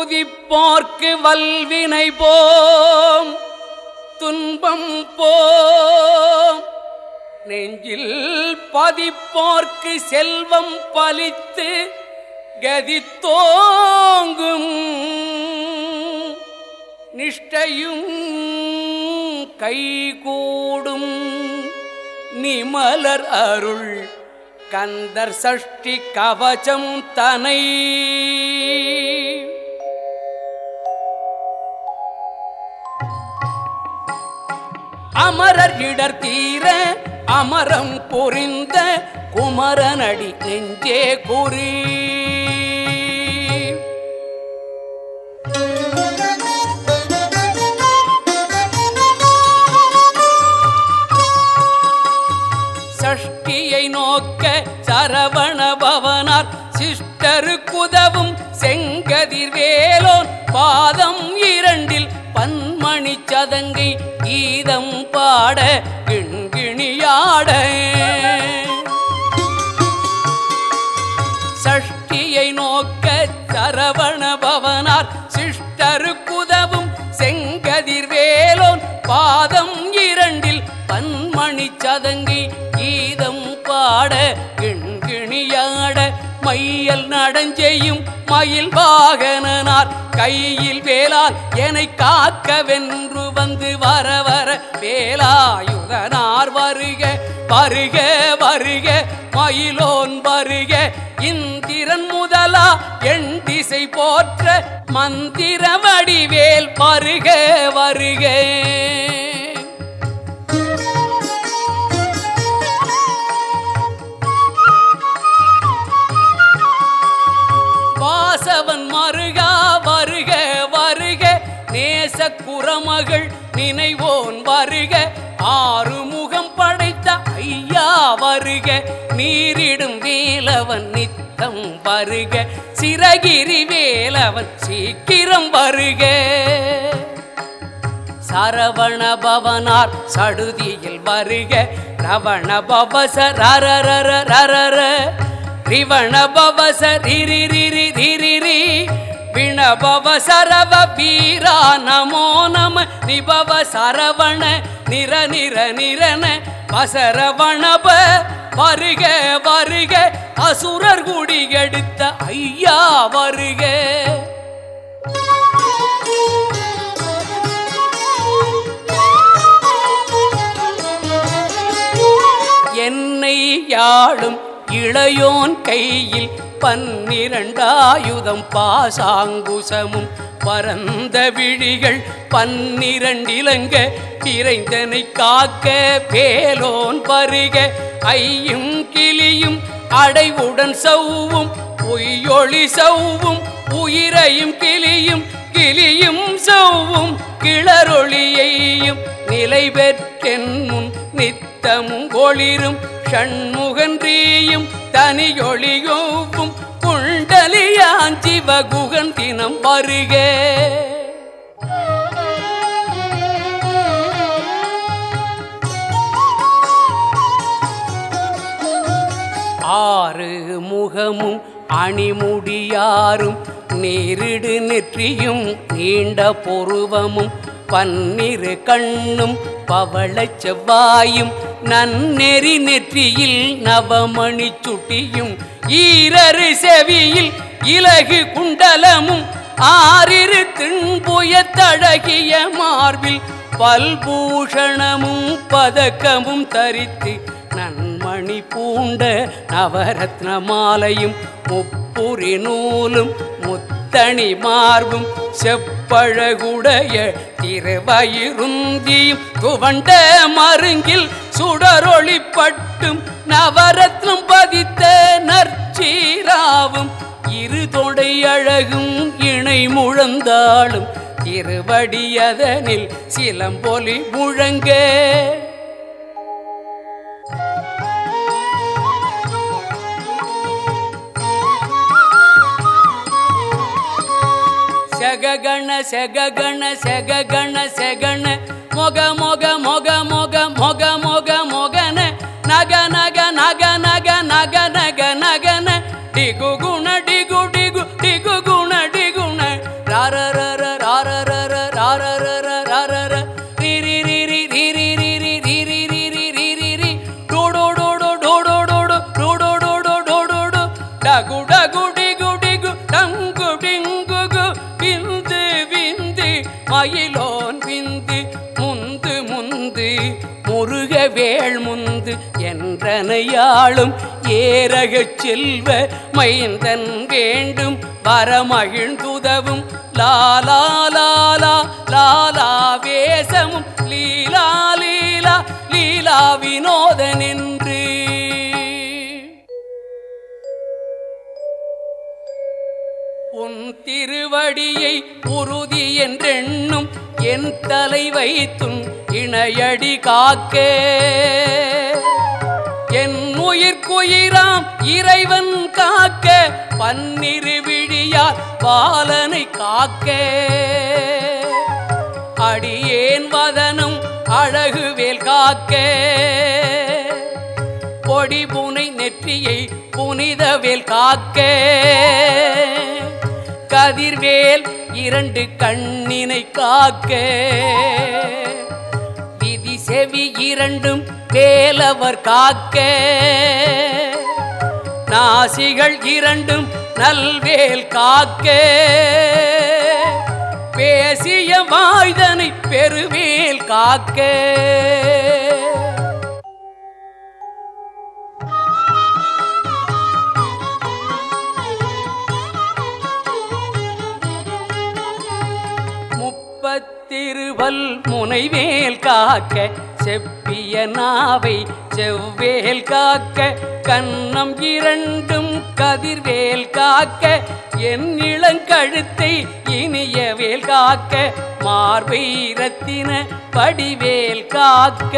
துதிப்போர்க்கு வல்வினை போம் துன்பம் போம் நெஞ்சில் பதிப்போர்க்கு செல்வம் பலித்து கதித்தோங்கும் நிஷ்டையும் கைகூடும் நிமலர் அருள் கந்தர் சஷ்டி கவசம் தனை அமரர் இடர் தீர அமரம் பொறிந்த குமரனடி நெஞ்சே குறி சஷ்டியை நோக்க சரவண பவனார் சிஷ்டரு குதவும் செங்கதிர் வேலோன் பாதம் இரண்டில் பன்மணி சதங்கை கீதம் பாட கிண்கிணியாட சஷ்டியை நோக்க சரவண பவனார் சிஷ்டரு குதவும் செங்கதிர் வேலோன் பாதம் இரண்டில் பன்மணி சதங்கி கீதம் பாட கிண்கிணியாட மையல் நடஞ்செய்யும் மயில் வாகனனார் கையில் வேலால் என்னை காக்க வென்று வந்து வர வர வேலாயுதனார் வருக வருக வருக மயிலோன் வருக இந்திரன் முதலா எண் திசை போற்ற மந்திர வடிவேல் வருக வருக வாசவன் மருகா வருக வருக நேச குரமகள் நினைவோன் வருக ஆறுமுகம் படைத்த ஐயா வருக நீரிடும் வேலவன் நித்தம் வருக சிறகிரி வேலவன் சீக்கிரம் வருக சரவண பவனார் சடுதியில் வருக ரவண பவச ரரரர ரரர ரிவண பவச ரிரி ரிரி ரிரி ரி விணபவ சரவ வீரா நமோ நம நிபவ சரவண நிர நிர நிரன வசரவணப வருக வருக அசுரர் குடி எடுத்த ஐயா வருக என்னை யாழும் இளையோன் கையில் பன்னிரண்டாயுதம் பாசாங்குசமும் பரந்த விழிகள் பன்னிரண்டிலங்க பிறைந்தனை காக்க வேலோன் வருக ஐயும் கிளியும் அடைவுடன் சவ்வும் பொய்யொளி சவ்வும் உயிரையும் கிளியும் கிளியும் சவ்வும் கிளரொளியையும் நிலை பெற்றென் முன் நித்தமும் ஒளிரும் ஷண்முகன்றீயும் தனியொளியோவும் குண்டலியான் சிவகுகன் தினம் வருக ஆறு முகமும் அணிமுடியாரும் நேரிடு நெற்றியும் நீண்ட பொருவமும் பன்னிரு கண்ணும் பவளச் செவ்வாயும் நன்னெறி நெற்றியில் நவமணி சுட்டியும் ஈரரு செவியில் இலகு குண்டலமும் ஆறிரு திண்புயத்தழகிய மார்பில் பல்பூஷணமும் பதக்கமும் தரித்து நன்மணி பூண்ட நவரத்ன மாலையும் முப்புரி நூலும் முத்தணி மார்பும் செப்பழகுடைய திருவயிருந்தியும் துவண்ட மருங்கில் சுடரொளிப்பட்டும் நவரத்னம் பதித்த நற்சீராவும் இரு தொடை அழகும் இணை முழந்தாளும் திருவடியதனில் சிலம்பொலி முழங்க செககண செககண செககண செகண மொக மொக மொக மொக மொக மொக மொகன நக நக நக நக நக நக நகன டிகு குண டிகு டிகு டிகு குண டிகுண ர முந்து முருக வேள் முந்து என்றனையாளும் ஏரகச் செல்வ மைந்தன் வேண்டும் வரமகிழ்ந்துதவும் லாலா லாலா லாலா வேசமும் லீலா லீலா லீலா வினோதனென்று உன் திருவடியை உறுதி என்றெண்ணும் என் தலை வைத்தும் இணையடி காக்க என் உயிர்க்குயிராம் இறைவன் காக்க பன்னிரு விழியார் பாலனை காக்க அடியேன் வதனும் அழகுவேல் காக்க பொடி புனை நெற்றியை புனிதவேல் காக்க கதிர்வேல் இரண்டு கண்ணினை காக்க விதி செவி இரண்டும் வேலவர் காக்க நாசிகள் இரண்டும் நல்வேல் காக்க பேசிய வாய்தனை பெருவேல் காக்க முப்பத்திருவல் முனைவேல் காக்க செப்பிய நாவை செவ்வேல் காக்க கன்னம் இரண்டும் கதிர்வேல் காக்க என் இளங்கழுத்தை இனியவேல் காக்க மார்பை ரத்தின படிவேல் காக்க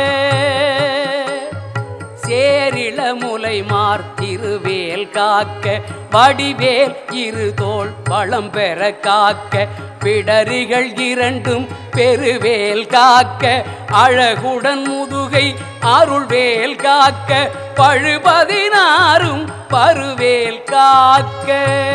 சேரிள முலை மார்த்திருவேல் காக்க வடிவேல் இருதோள் வளம் பெற காக்க பிடரிகள் இரண்டும் பெருவேல் காக்க அழகுடன் முதுகை அருள்வேல் காக்க பழுபதினாரும் பருவேல் காக்க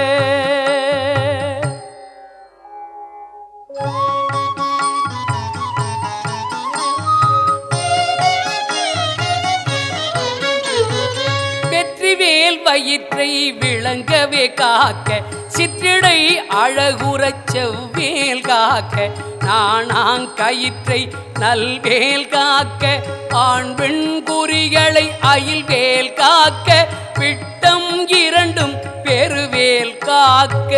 வெற்றிவேல் வயிற்றை விளங்கவே காக்க சிற்றிடை அழகுறச் செவ்வேல் காக்க நாணாங்கயிற்றை நல்வேல் காக்க ஆண் பெண் குறிகளை அயில்வேல் காக்க பிட்டம் இரண்டும் பெருவேல் காக்க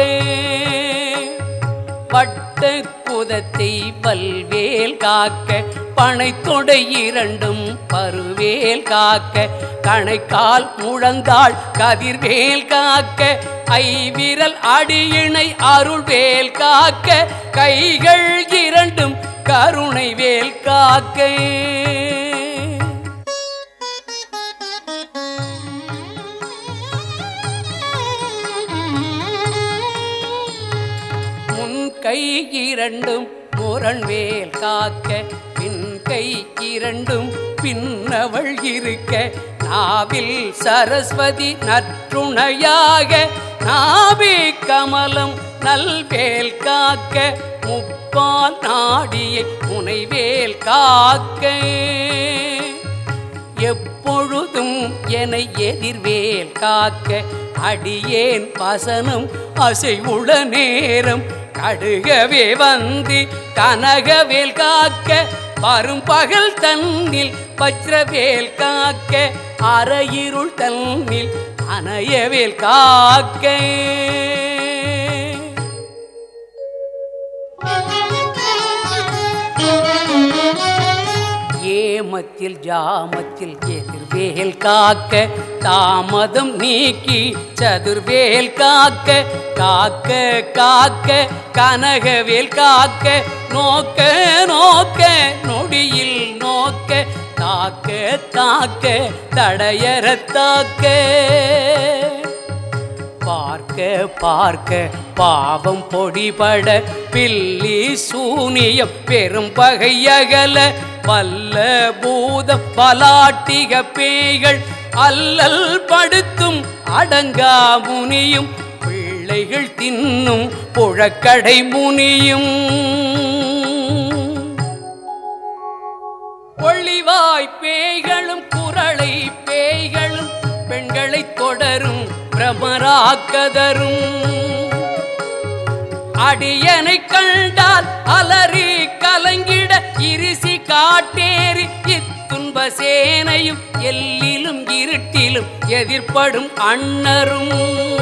வட்ட குதத்தை பல்வேல் காக்க பனைத்தொடை இரண்டும் பருவேல் காக்க கணைக்கால் முழந்தாள் கதிர்வேல் காக்க ஐவிரல் அடியினை அருள்வேல் காக்க கைகள் இரண்டும் கருணை வேல் காக்க முன் கை இரண்டும் முரண்வேல் காக்க பின் கை இரண்டும் பின்னவள் இருக்க நாவில் சரஸ்வதி நற்றுணையாக நாபி கமலம் நல்வேல் காக்க முப்பால் நாடியை முனைவேல் காக்க எப்பொழுதும் என எதிர்வேல் காக்க அடியேன் வசனம் அசைவுள நேரம் கடுகவே வந்து கனகவேல் காக்க வரும் பகல் தன்னில் வஜ்ரவேல் காக்க அரையிருள் தன்னில் அணையவேல் காக்க ஏமத்தில் ஜாமத்தில் எதிர்வேல் காக்க தாமதம் நீக்கி சதுர்வேல் காக்க காக்க காக்க கனகவேல் காக்க நோக்க நோக்க நொடியில் நோக்க தாக்க தாக்க தடையற தாக்க பார்க்க பார்க்க பாவம் பொடிபட பில்லி சூனியம் பெரும் பகையகல வல்ல பூதம் பலாட்டிக பேய்கள் அல்லல் படுத்தும் அடங்கா முனியும் பிள்ளைகள் தின்னும் புழக்கடை முனியும் ஒளிவாய் பேய்களும் குரளை பேய்களும் பெண்களை தொடரும் பிரமராக்கதரும் அடியனை கண்டால் அலறி கலங்கிட இருசி காட்டேறி தேவசேனையும் எல்லிலும் இருட்டிலும் எதிர்ப்படும் அண்ணரும்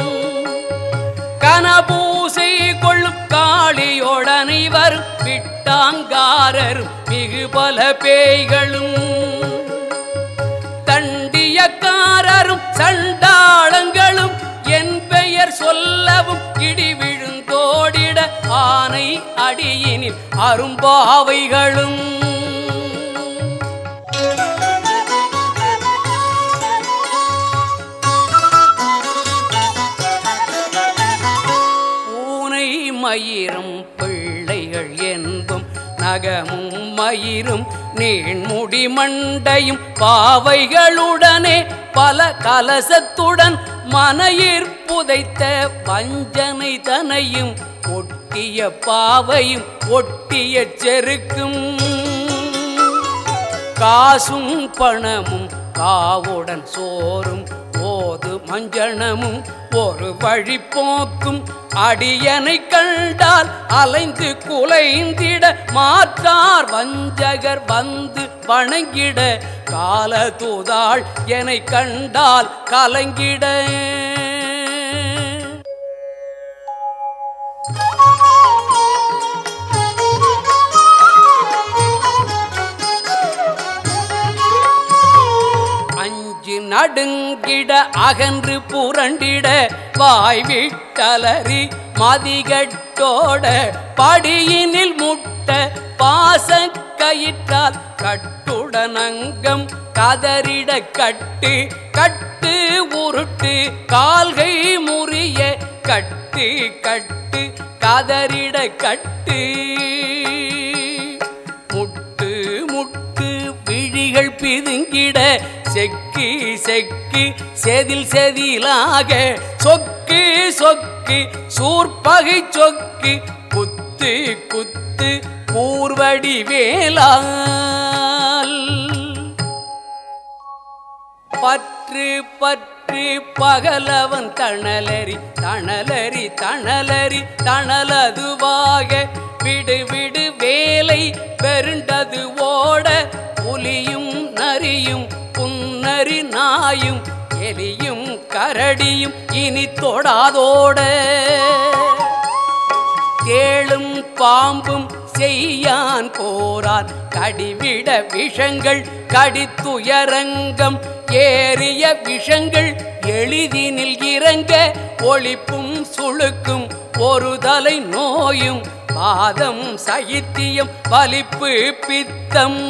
கனபூசை கொள்ளும் காளியோடனை வரும் விட்டாங்காரரும் மிகு பல பேய்களும் தண்டியக்காரரும் சண்டாளங்களும் என் பெயர் சொல்லவும் இடி விழுந்தோடிட ஆனை அடியினில் அரும்பாவைகளும் பூனை மயிரும் பிள்ளைகள் என்பும் நகமும் மயிரும் நீண்முடி மண்டையும் பாவைகளுடனே பல கலசத்துடன் மனையிற் புதைத்த வஞ்சனை தனையும் ஒட்டிய பாவையும் ஒட்டிய செருக்கும் காசும் பணமும் காவுடன் சோறும் ஓது மஞ்சனமும் ஒரு வழி போக்கும் அடியனை கண்டால் அலைந்து குலைந்திட மாற்றார் வஞ்சகர் வந்து வணங்கிட கால தூதாள் என்னை கண்டால் கலங்கிட அஞ்சு நடுங்கிட அகன்று புரண்டிட வாய் விட்டலறி மதிகட்டோட படியினில் முட்ட பாச கயிற்றால் கட்டுடனங்கம் கதறிட கட்டு கட்டு உருட்டு கால்கை முறிய கட்டு கட்டு கதறிட கட்டு முட்டு முட்டு விழிகள் பிதுங்கிட செக்கு செக்கு செதில் செதிலாக சொக்கு சொக்கு சூர்பகை சொக்கு குத்து குத்து கூர்வடி வேளால் பற்று பற்று பகலவன் தணலரி தணலரி தணலரி தணலதுவாக விடு விடு வேலை பெருண்டது ஓட புலியும் நரியும் புன்னரி நாயும் எலியும் கரடியும் இனி தொடாதோட தேளும் பாம்பும் செய்யான் போரான் கடிவிட விஷங்கள் கடித்துயரங்கம் ஏறிய விஷங்கள் எளிதினில் இறங்க ஒளிப்பும் சுளுக்கும் ஒரு தலை நோயும் பாதம் சைத்தியம் வலிப்பு பித்தம்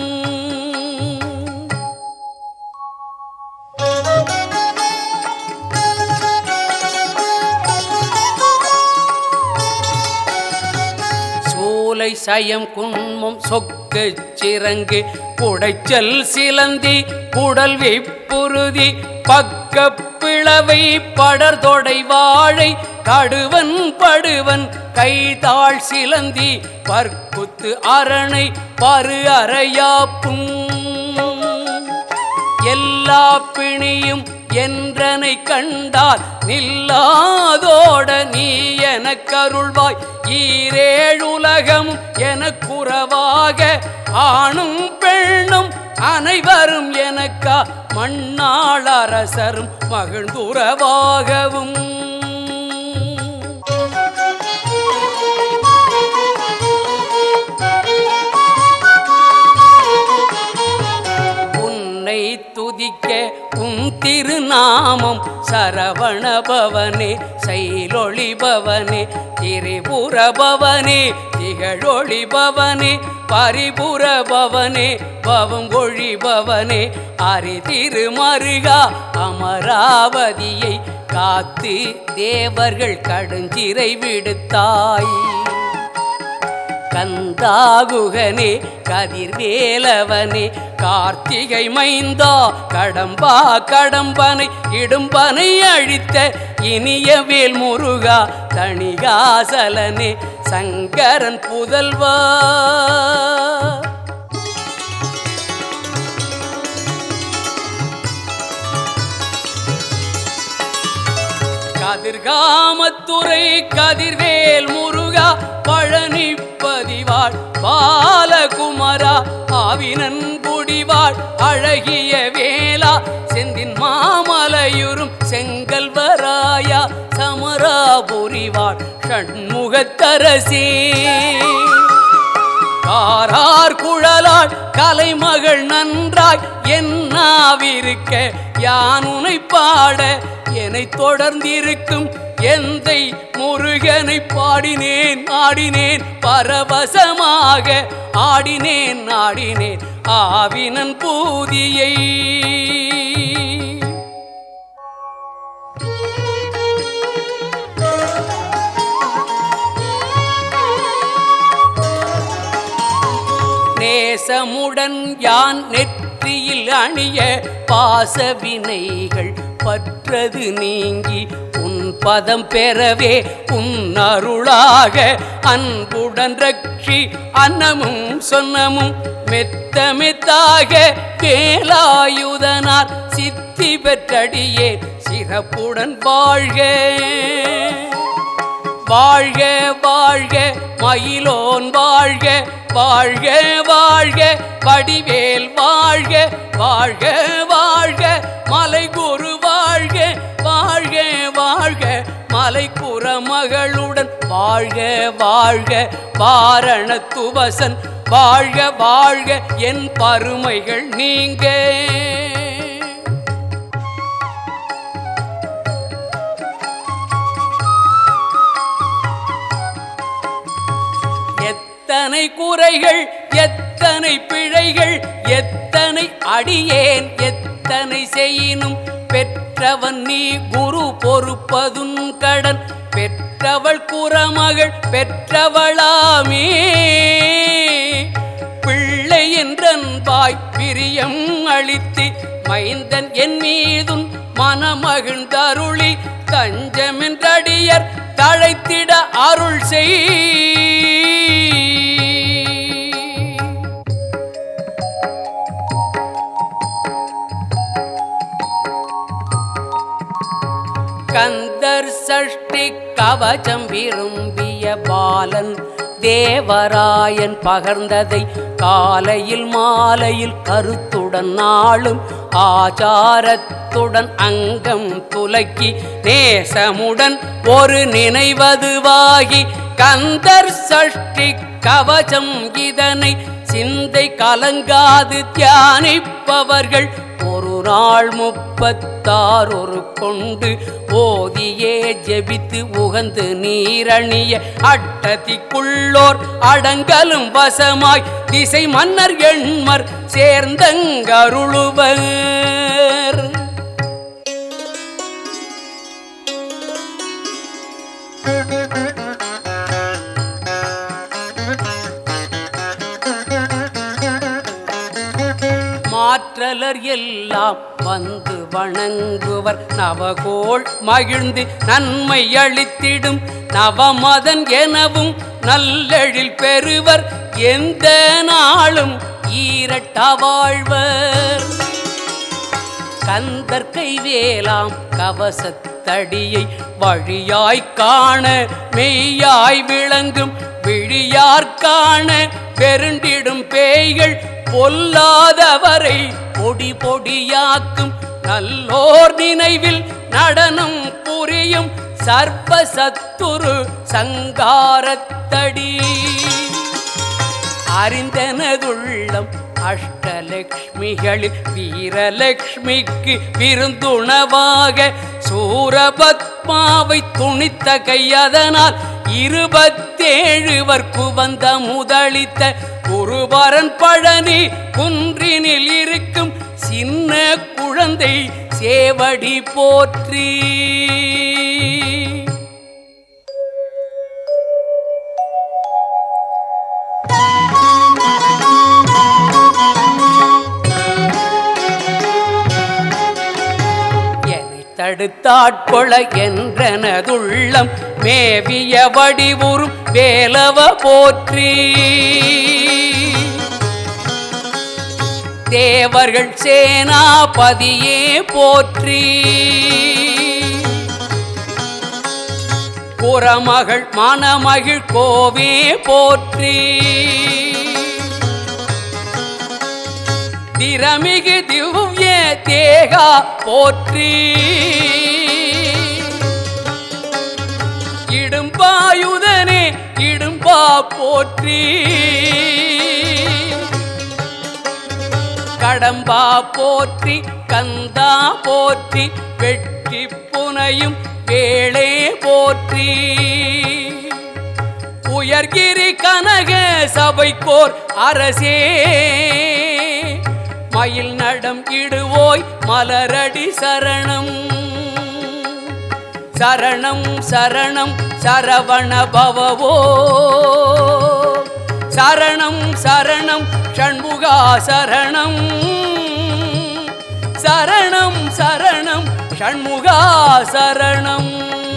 சூலை சயம் குன்மம் சொக்கு சிறங்கு குடைச்சல் சிலந்தி குடல் விப்புறுதி பக்க பிளவை படர்தொடை வாழை கடுவன் படுவன் கைதாள் சிலந்தி பற்குத்து அரணை பரு அறையாப்பும் எல்லா பிணியும் என்றனை கண்டால் நில்லாதோட நீ எனக்கருள்வாய் ஈரேழுலகமும் எனக்குறவாக ஆணும் பெண்ணும் அனைவரும் எனக்கா மண்ணாள் அரசரும் மகிழ்ந்துறவாகவும் உன்னை துதிக்க உன் திருநாமம் சரவணபவனே செயலொளிபவனே திரிபுரபவனே திகழொளிபவனே பரிபுரபவனே பவங்கொழிபவனே அரி திருமருகா அமராவதியை காத்து தேவர்கள் கடுஞ்சிறை விடுத்தாய் கந்தாகுகனே கதிர்வேலவனே கார்த்திகை மைந்தா கடம்பா கடம்பனை இடும்பனை அழித்த இனிய வேல் முருகா தணிகாசலனே சங்கரன் புதல்வா கதிர்காமத்துறை கதிர்வேல் முருகா பழனி பதிவாள் பாலகுமரா ஆவினன் குடிவாள் அழகிய வேளா செந்தின் மாமலையுறும் செங்கல்வராயா சமராபுரிவாள் ஷண்முகத்தரசே காரார் குழலாள் கலைமகள் நன்றாய் என்னாவிருக்க யானுனை பாட என்னை தொடர்ந்திருக்கும் எந்தை முருகனை பாடினேன் ஆடினேன் பரவசமாக ஆடினேன் ஆடினேன் ஆவினன் பூதியை நேசமுடன் யான் நெற்றியில் அணிய பாசவினைகள் பற்றது நீங்கி உன் பதம் பெறவே உன் அருளாக அன்புடன் ரட்சி அன்னமும் சொன்னமும் மெத்த மெத்தாக வேலாயுதனார் சித்தி பெற்றடியே சிறப்புடன் வாழ்க வாழ்க வாழ்க மயிலோன் வாழ்க வாழ்க வாழ்க வடிவேல் வாழ்க வாழ்க வாழ்க மலை குரு வாழ்க வாழ்க வாழ்க மலை மகளுடன் வாழ்க வாழ்க வாரண துவசன் வாழ்க வாழ்க என் பருமைகள் நீங்க எத்தனை குறைகள் எத்தனை பிழைகள் எத்தனை அடியேன் எத்தனை செய்யினும் பெற்றவன் நீ குரு பொறுப்பதுன் கடன் பெற்றவள் குறமகள் பெற்றவளாமே பிள்ளை என்றன்பாய் பிரியம் அளித்து மைந்தன் என் மீதும் மனமகிழ்ந்தருளி தஞ்சமென்றடியர் தழைத்திட அருள் செய் கந்தர் சஷ்டி கவசம் விரும்பிய பாலன் தேவராயன் பகர்ந்ததை காலையில் மாலையில் கருத்துடன் நாளும் ஆச்சாரத்துடன் அங்கம் துலக்கி நேசமுடன் ஒரு நினைவதுவாகி கந்தர் சஷ்டி கவசம் இதனை சிந்தை கலங்காது தியானிப்பவர்கள் ஒரு நாள் முப்பத்தார் ஒரு கொண்டு ஓதியே ஜெபித்து உகந்து நீரணிய அட்டதிக்குள்ளோர் அடங்கலும் வசமாய் திசை மன்னர் எண்மர் சேர்ந்தங்கருளுவர் மாற்றலர் எல்லாம் வந்து வணங்குவர் நவகோள் மகிழ்ந்து நன்மை அளித்திடும் நவமதன் எனவும் நல்லெழில் பெறுவர் எந்த நாளும் ஈரட்ட வாழ்வர் கந்தற்கை வேலாம் கவசத்தடியை வழியாய் காண மெய்யாய் விளங்கும் விழியார் காண பெருண்டிடும் பேய்கள் பொல்லாதவரை பொடி பொடியாக்கும் நல்லோர் நினைவில் நடனம் புரியும் சர்வ சத்துரு சங்காரத்தடி அறிந்தனதுள்ளம் அஷ்டலக்ஷ்மிகளில் வீரலக்ஷ்மிக்கு விருந்துணவாக சூரபத்மாவை துணித்த கையதனால் இருபத்தேழுவர்க்கு வந்த முதளித்த குருபரன் பழனி குன்றினில் இருக்கும் சின்ன குழந்தை சேவடி போற்றி என்னை தடுத்தாட்கொள என்றனதுள்ளம் மேவிய வடிவுறும் வேலவ போற்றி தேவர்கள் சேனாபதியே போற்றி புறமகள் மணமகிழ் கோவே போற்றி திறமிகு திவ்ய தேகா போற்றி இடும்பாயுதனே இடும்பா போற்றி கடம்பா போற்றி கந்தா போற்றி வெற்றி புனையும் வேளே போற்றி உயர்கிரி கனக சபைக்கோர் அரசே மயில் நடம் இடுவோய் மலரடி சரணம் சரணம் சரணம் சரவண பவவோ சரணம் சரணம் ஷண்முகா சரணம் சரணம் சரணம் ஷண்முகா சரணம்